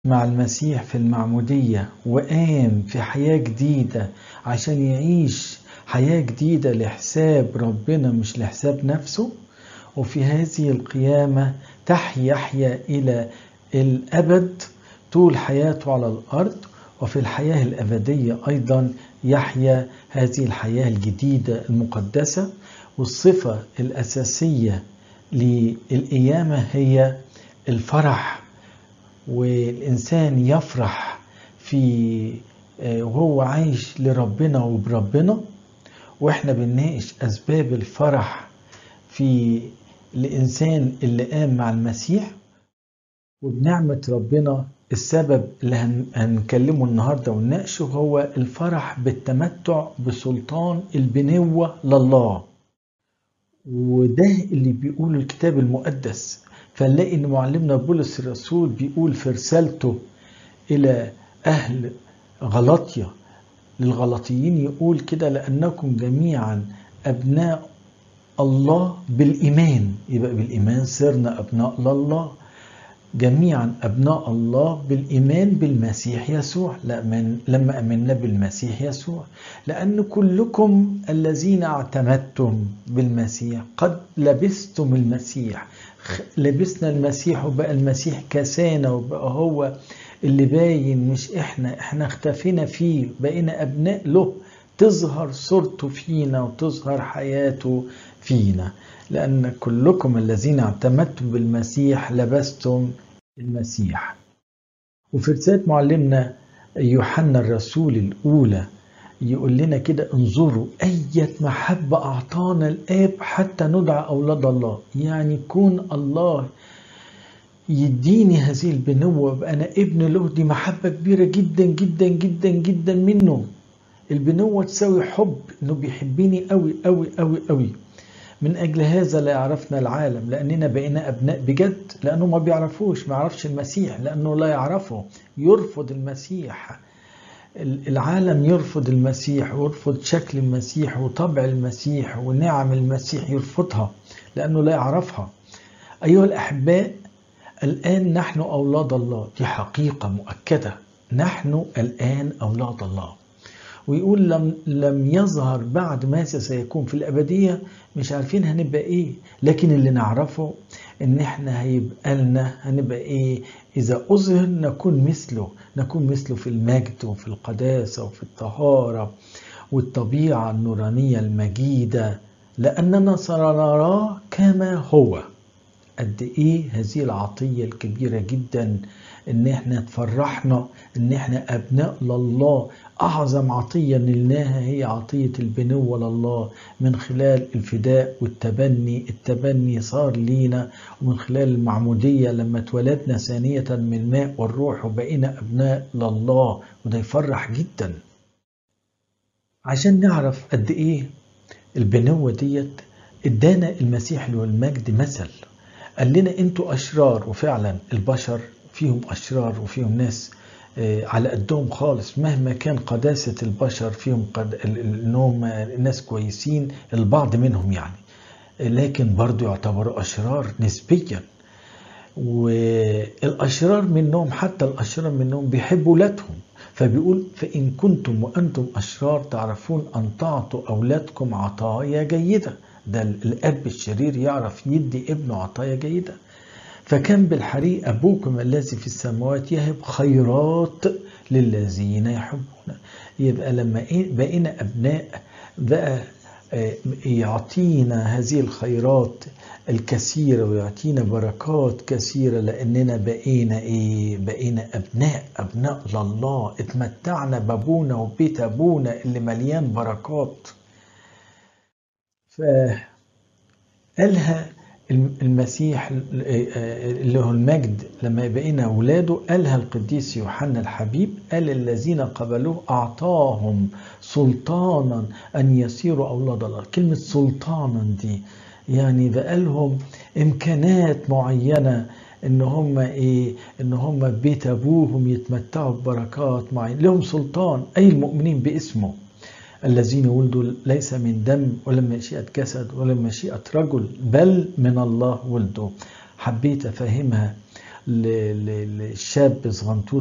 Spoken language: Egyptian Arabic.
مع المسيح في المعمودية وقام في حياة جديدة عشان يعيش حياة جديدة لحساب ربنا مش لحساب نفسه وفي هذه القيامة تحيا يحيا إلى الأبد طول حياته على الأرض وفي الحياة الأبدية أيضا يحيا هذه الحياة الجديدة المقدسة والصفة الأساسية للقيامة هي الفرح والإنسان يفرح في وهو عايش لربنا وبربنا واحنا بنناقش أسباب الفرح في الإنسان اللي قام مع المسيح وبنعمة ربنا السبب اللي هنكلمه النهاردة ونناقشه هو الفرح بالتمتع بسلطان البنوة لله وده اللي بيقوله الكتاب المقدس فنلاقي ان معلمنا بولس الرسول بيقول في رسالته الى اهل غلطيا للغلطيين يقول كده لانكم جميعا ابناء الله بالايمان يبقى بالايمان صرنا ابناء لله جميعا ابناء الله بالايمان بالمسيح يسوع لما امنا بالمسيح يسوع لان كلكم الذين اعتمدتم بالمسيح قد لبستم المسيح لبسنا المسيح وبقى المسيح كسانا وبقى هو اللي باين مش احنا احنا اختفينا فيه بقينا ابناء له تظهر صورته فينا وتظهر حياته فينا لأن كلكم الذين اعتمدتم بالمسيح لبستم المسيح وفي رسالة معلمنا يوحنا الرسول الأولى يقول لنا كده انظروا أية محبة أعطانا الآب حتى ندعى أولاد الله يعني كون الله يديني هذه البنوة وابقى أنا ابن له دي محبة كبيرة جدا جدا جدا جدا منه البنوة تساوي حب إنه بيحبني أوي أوي أوي أوي من أجل هذا لا يعرفنا العالم لأننا بقينا أبناء بجد لأنه ما بيعرفوش ما يعرفش المسيح لأنه لا يعرفه يرفض المسيح العالم يرفض المسيح ويرفض شكل المسيح وطبع المسيح ونعم المسيح يرفضها لأنه لا يعرفها أيها الأحباء الآن نحن أولاد الله دي حقيقة مؤكدة نحن الآن أولاد الله ويقول لم لم يظهر بعد ماذا سيكون في الأبدية مش عارفين هنبقى إيه لكن اللي نعرفه إن إحنا هيبقى لنا هنبقى إيه إذا أظهر نكون مثله نكون مثله في المجد وفي القداسة وفي الطهارة والطبيعة النورانية المجيدة لأننا سنراه كما هو قد إيه هذه العطية الكبيرة جدا إن إحنا تفرحنا إن إحنا أبناء لله أعظم عطية نلناها هي عطية البنوة لله من خلال الفداء والتبني التبني صار لينا ومن خلال المعمودية لما اتولدنا ثانية من الماء والروح وبقينا أبناء لله وده يفرح جدا عشان نعرف قد إيه البنوة ديت ادانا المسيح له المجد مثل قال لنا انتوا أشرار وفعلا البشر فيهم أشرار وفيهم ناس على قدهم خالص مهما كان قداسة البشر فيهم قد انهم ناس كويسين البعض منهم يعني لكن برضو يعتبروا أشرار نسبيا والأشرار منهم حتى الأشرار منهم بيحبوا ولادهم فبيقول فإن كنتم وأنتم أشرار تعرفون أن تعطوا أولادكم عطايا جيدة ده الأب الشرير يعرف يدي ابنه عطايا جيدة فكم بالحري أبوكم الذي في السماوات يهب خيرات للذين يحبون يبقى لما إيه بقينا أبناء بقى يعطينا هذه الخيرات الكثيرة ويعطينا بركات كثيرة لأننا بقينا إيه بقينا أبناء أبناء لله اتمتعنا بابونا وبيت أبونا اللي مليان بركات فقالها المسيح اللي هو المجد لما بقينا أولاده قالها القديس يوحنا الحبيب قال الذين قبلوه أعطاهم سلطانا أن يصيروا أولاد الله كلمة سلطانا دي يعني بقى لهم إمكانات معينة ان هم ايه ان هم بيت ابوهم يتمتعوا ببركات معينه لهم سلطان اي المؤمنين باسمه الذين ولدوا ليس من دم ولا مشيئة جسد ولا مشيئة رجل بل من الله ولدوا حبيت أفهمها لشاب صغنطوط